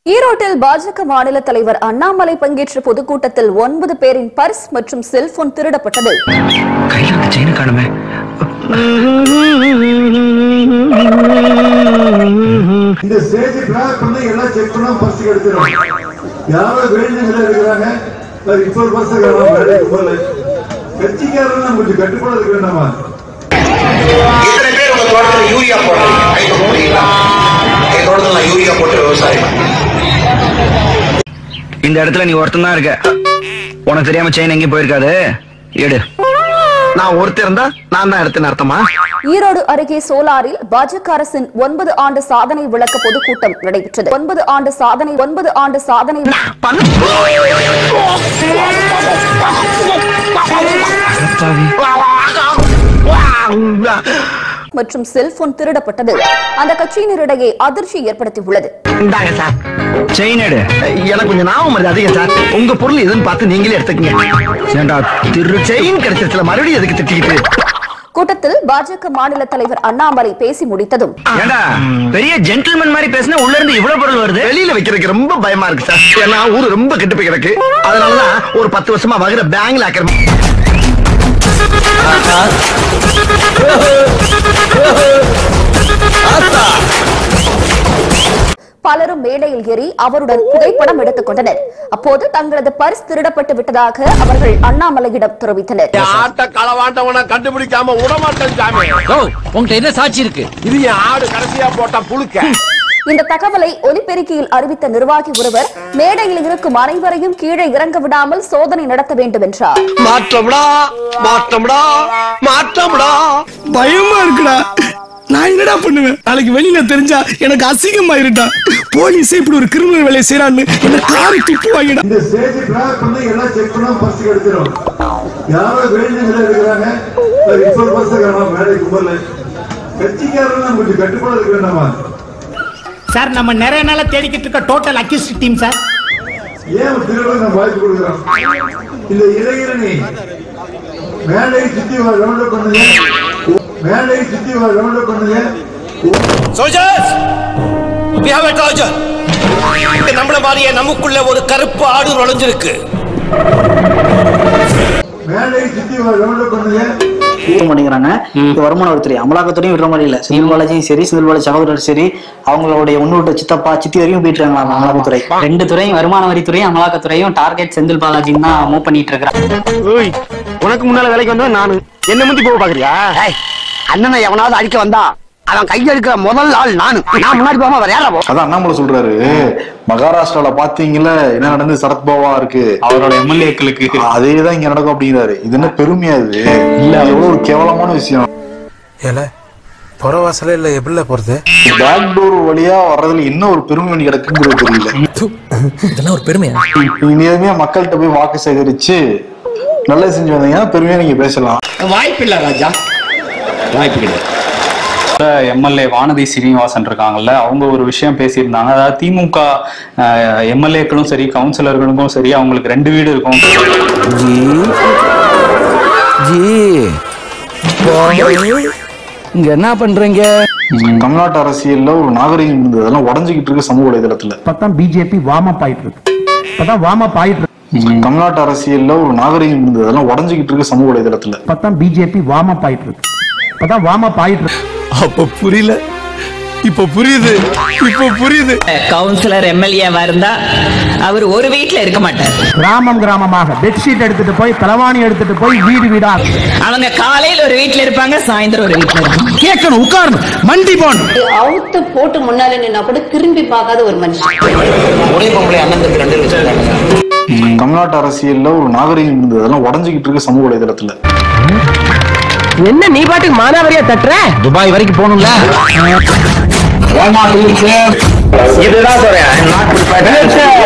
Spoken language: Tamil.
ஈரோட்டில் பாஜக மாநில தலைவர் அண்ணாமலை பங்கேற்ற பொதுக்கூட்டத்தில் ஒன்பது பேரின் பர்ஸ் மற்றும் செல்போன் திருடப்பட்டது கையில இருக்க செயினை காணுமே இந்த ஸ்டேஜ் பிளாக் பண்ணி எல்லாம் செக் பண்ணா பர்ஸ் எடுத்துரும் யாரோ வேணுங்கிற இருக்கிறாங்க அது இப்போ ஒரு பர்ஸ் காணும் வேலைக்கு போல கட்சிக்காரன் கொஞ்சம் கட்டுப்பாடு இருக்க வேண்டாமா இத்தனை பேர் உங்க தோட்டத்துல யூரியா போடுறீங்க கைக்கு போடுறீங்களா என் தோட்டத்துல நான் யூரியா போட்டு விவசாயம் பண்ணேன். இந்த இடத்துல நீ ஒருத்தன் தான் இருக்க உனக்கு தெரியாம செயின் எங்கேயும் போயிருக்காது எடு நான் ஒருத்தர் இருந்தா நான் தான் எடுத்தேன்னு அர்த்தமா ஈரோடு அருகே சோலாரில் பாஜக அரசின் ஒன்பது ஆண்டு சாதனை விளக்க பொதுக்கூட்டம் நடைபெற்றது ஒன்பது ஆண்டு சாதனை ஒன்பது ஆண்டு சாதனை மற்றும் செல்போன் திருடப்பட்டது அந்த கட்சியினரிடையே அதிர்ச்சி ஏற்படுத்தியுள்ளது இந்தாங்க சார் செயின் எடு எனக்கு கொஞ்சம் ஞாபகம் வருது அதிகம் சார் உங்க பொருள் எதுன்னு பார்த்து நீங்களே எடுத்துக்கங்க ஏண்டா திரு செயின் கிடைச்சிருச்சுல மறுபடியும் எதுக்கு திட்டிக்கிட்டு கூட்டத்தில் பாஜக மாநில தலைவர் அண்ணாமலை பேசி முடித்ததும் ஏண்டா பெரிய ஜென்டில்மேன் மாதிரி பேசினா உள்ள இருந்து இவ்வளவு பொருள் வருது வெளியில வைக்கிறதுக்கு ரொம்ப பயமா இருக்கு சார் ஏன்னா ஊரு ரொம்ப கெட்டு போய் கிடக்கு அதனாலதான் ஒரு பத்து வருஷமா வகுற பேங்க்ல ஆக்கிற பலரும் மேடையில் ஏறி அவருடன் புகைப்படம் எடுத்துக் கொண்டனர் அப்போது தங்களது பர்ஸ் திருடப்பட்டு விட்டதாக அவர்கள் அண்ணாமலையிடம் தெரிவித்தனர் ஆட்ட களவாண்டவன கண்டுபிடிக்காம விடமாட்டேன் சாமி ஓ உங்ககிட்ட என்ன சாட்சி இருக்கு இது என் ஆடு கடைசியா போட்ட புழுக்க இந்த தகவலை ஒலிபெருக்கியில் அறிவித்த நிர்வாகி ஒருவர் மேடையில் இருக்கும் அனைவரையும் கீழே இறங்க விடாமல் சோதனை நடத்த வேண்டும் என்றார் மாற்றம்டா மாற்றம்டா மாற்றம்டா பயமா இருக்குடா நான் என்னடா பண்ணுவேன் நாளைக்கு வெளியில தெரிஞ்சா எனக்கு அசிங்கமா இருட்டா போலீஸ் இப்படி ஒரு கிரிமினல் வேலையை செய்யறான்னு என்ன காரி துப்பு வாங்கிடா இந்த ஸ்டேஜ் பிளாக் பண்ணி எல்லாம் செக் பண்ணா பர்ஸ் எடுத்துரும் யாரோ வேணுங்கிற இருக்கிறாங்க அது இப்போ ஒரு பர்ஸ் காணும் வேலைக்கு போல கட்சிக்காரன் கொஞ்சம் கட்டுப்பாடு இருக்க வேண்டாமா சார் நம்ம நிறைய நாளா தேடிக்கிட்டு இருக்க டோட்டல் அக்யூஸ்ட் டீம் சார் ஏன் திருவிழா நான் வாய்ப்பு கொடுக்குறோம் இந்த இளைஞரணி மேடையை சுத்தி ரவுண்ட் பண்ணுங்க மேடையை சுத்தி ரவுண்ட் பண்ணுங்க soldiers we have a soldier நம்மள மாதிரியே நமக்குள்ள ஒரு கருப்பு ஆடு நுழைஞ்சிருக்கு மேடையை சுத்தி ரவுண்ட் பண்ணுங்க விட மாட்டேங்கிறாங்க இது வருமான வரித்துறை அமலாக்கத்துறையும் விடுற மாதிரி இல்ல செந்தில் பாலாஜியும் சரி செந்தில் பாலாஜி சகோதரர் சரி அவங்களுடைய ஒன்னு சித்தப்பா சித்தி வரையும் போயிட்டு இருக்காங்க அமலாக்கத்துறை ரெண்டு துறையும் வருமான வரித்துறையும் அமலாக்கத்துறையும் டார்கெட் செந்தில் பாலாஜின்னு தான் மூவ் பண்ணிட்டு இருக்கிறாங்க ஓய் உனக்கு முன்னால வேலைக்கு வந்தா நானு என்ன முந்தி போக பாக்குறியா அண்ணனை எவனாவது அடிக்க வந்தா அவன் கையெடுக்கிற முதல் ஆள் நானு நான் முன்னாடி போகாம வேற யாரா போ அதான் அண்ணாமலை சொல்றாரு மகாராஷ்டிரால பாத்தீங்கல்ல என்ன நடந்து சரத்பவா இருக்கு அவரோட எம்எல்ஏக்களுக்கு அதேதான் இங்க நடக்கும் அப்படிங்கிறாரு இது என்ன பெருமையா இது இல்ல எவ்வளவு ஒரு கேவலமான விஷயம் ஏல புறவாசல இல்ல எப்படில போறது பேக் டோர் வழியா வர்றதுல என்ன ஒரு பெருமை வேண்டி கிடக்குங்கிறது தெரியல இதெல்லாம் ஒரு பெருமையா இனிமே மக்கள்கிட்ட போய் வாக்கு சேகரிச்சு நல்லது செஞ்சு வந்தீங்கன்னா பெருமையா நீங்க பேசலாம் வாய்ப்பு இல்ல ராஜா வாய்ப்பு கிடையாது எம்எல்ஏ வானதி சீனிவாசன் இருக்காங்கல்ல அவங்க ஒரு விஷயம் பேசியிருந்தாங்க அதாவது திமுக எம்எல்ஏக்களும் சரி கவுன்சிலர்களுக்கும் சரி அவங்களுக்கு ரெண்டு வீடு இருக்கும் இங்க என்ன பண்றீங்க தமிழ்நாட்டு அரசியல்ல ஒரு நாகரிகம் இருந்தது அதெல்லாம் உடஞ்சுக்கிட்டு இருக்கு சமூக வலைதளத்துல இப்பதான் பிஜேபி வார்ம் அப் ஆயிட்டு இருக்கு இப்பதான் வார்ம் அப் ஆயிட்டு இருக்கு தமிழ்நாட்டு அரசியல்ல ஒரு நாகரிகம் இருந்தது அதெல்லாம் உடஞ்சுக்கிட்டு இருக்கு சமூக வலைதளத்துல இப்பதான் பிஜேபி வார்ம் அப் ஆயிட்டு இருக்கு இப்பதான் வார்ம் அப் ஆயிட்டு இருக்கு அப்ப புரியல இப்ப புரியுது இப்ப புரியுது கவுன்சிலர் எம்எல்ஏ இருந்தா அவர் ஒரு வீட்ல இருக்க மாட்டார் கிராமம் கிராமமாக பெட்ஷீட் எடுத்துட்டு போய் தலவாணி எடுத்துட்டு போய் வீடு வீடா அவங்க காலையில ஒரு வீட்ல இருப்பாங்க சாயந்தரம் ஒரு வீட்ல இருப்பாங்க கேட்கணும் உட்காரணும் மண்டி போன் அவுத்து போட்டு முன்னால நின்னா கூட திரும்பி பார்க்காத ஒரு மனுஷன் ஒரே பொம்பளை அண்ணன் தம்பி ரெண்டு பேரும் வச்சிருக்காங்க தமிழ்நாட்டு அரசியல்ல ஒரு நாகரிகம் இருந்தது அதெல்லாம் உடஞ்சுக்கிட்டு இருக்கு சமூக வலைதளத்துல என்ன நீ பாட்டுக்கு மானாவரியா தட்டுற துபாய் வரைக்கும் போகணும்ல இதுதான் சொல்றேன்